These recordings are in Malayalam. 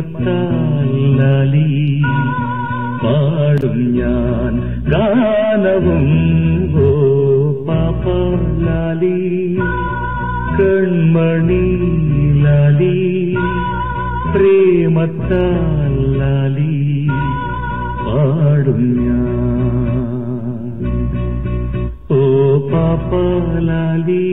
പ്രേമത്താലി പാടും ഞാൻ ഗാനവും ഓ പാപ്പാലാലി കൺമണി ലാലി പ്രേമത്താലി പാടും ഞാൻ ഓ പാപ്പാലാലി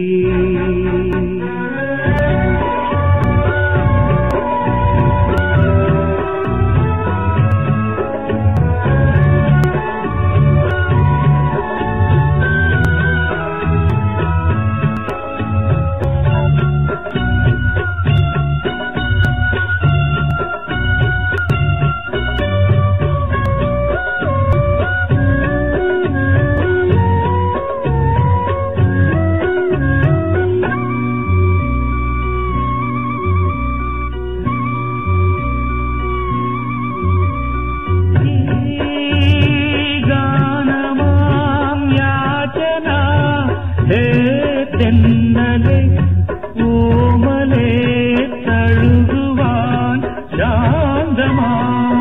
ഗാനമാം യാചന ഹേ തെന്നലെ ഓമലെ തഴുകുവാൻ ശാന്തമാം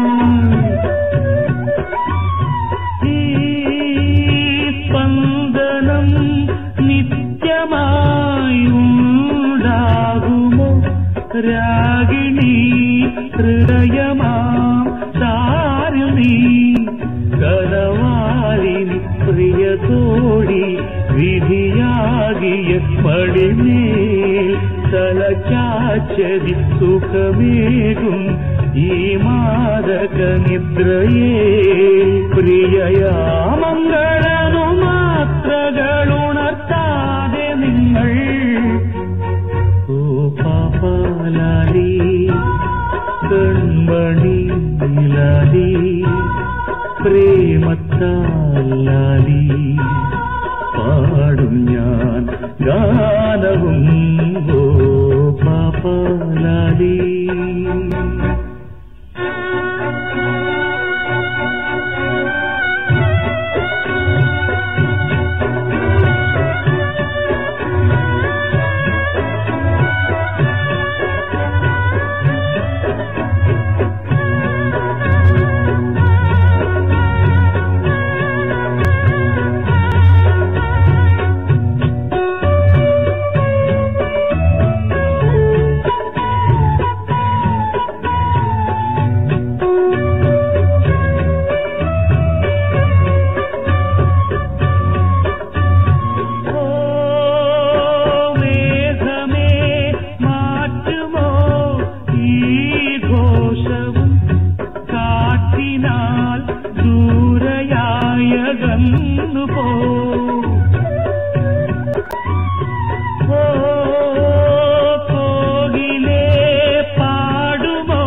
ഈ സ്പന്ദനം നിത്യമായി ഉണ്ടാകുമോ രാഗിണി ഹൃദയമാം താരുണി കരവാലിനി പ്രിയതോടി വിധിയാകിയ പടിമേൽ തലച്ചാച്ചതി സുഖമേകും ഈ മാതക നിദ്രയേ പ്രിയയാ മംഗളനു മാത്രകളുണർത്താതെ നിങ്ങൾ ഓ പാപ്പാലാലി കൺമണി ലാലി പ്രേമത്താലാലി പാടും ഞാൻ ഗാനവും ഓ പാപ്പാലാലി ഓ മേഘമേ മാറ്റുമോ ഈ ഘോഷവും കാറ്റിനാൽ ദൂരയായകന്നു പോ ഓ കോകിലേ പാടുമോ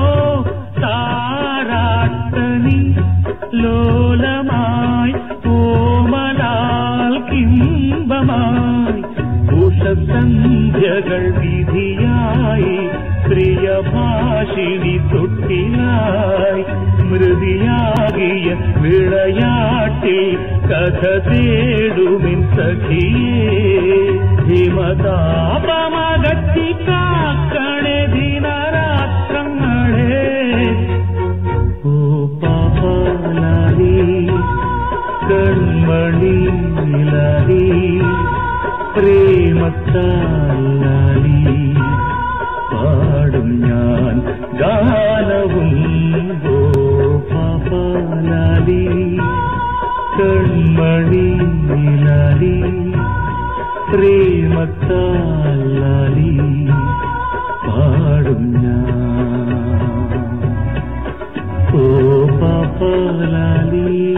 താരാട്ടണി ലോലമായി കോമലാൽ കിംബമായി ഉഷസന്ധ്യകൾ വിധിയായി പ്രിയഭാഷിണി തൊട്ടിലായി മൃതിയാകിയ വിളയാട്ടിൽ കഥ തേടുമിൻ സഖിയേ ഹിമതാപമകറ്റി കാക്കണേ ദിനരാത്രങ്ങളെ ഓ പാപ്പാലാലി കൺമണി ലാലി പ്രേമത്താലാലി പാടും ഞാൻ ഗാനവും ഓ പാപ്പാലാലി കൺമണി ലാലി പ്രേമത്താലാലി പാടും ഞാൻ ഓ പാപ്പാലാലി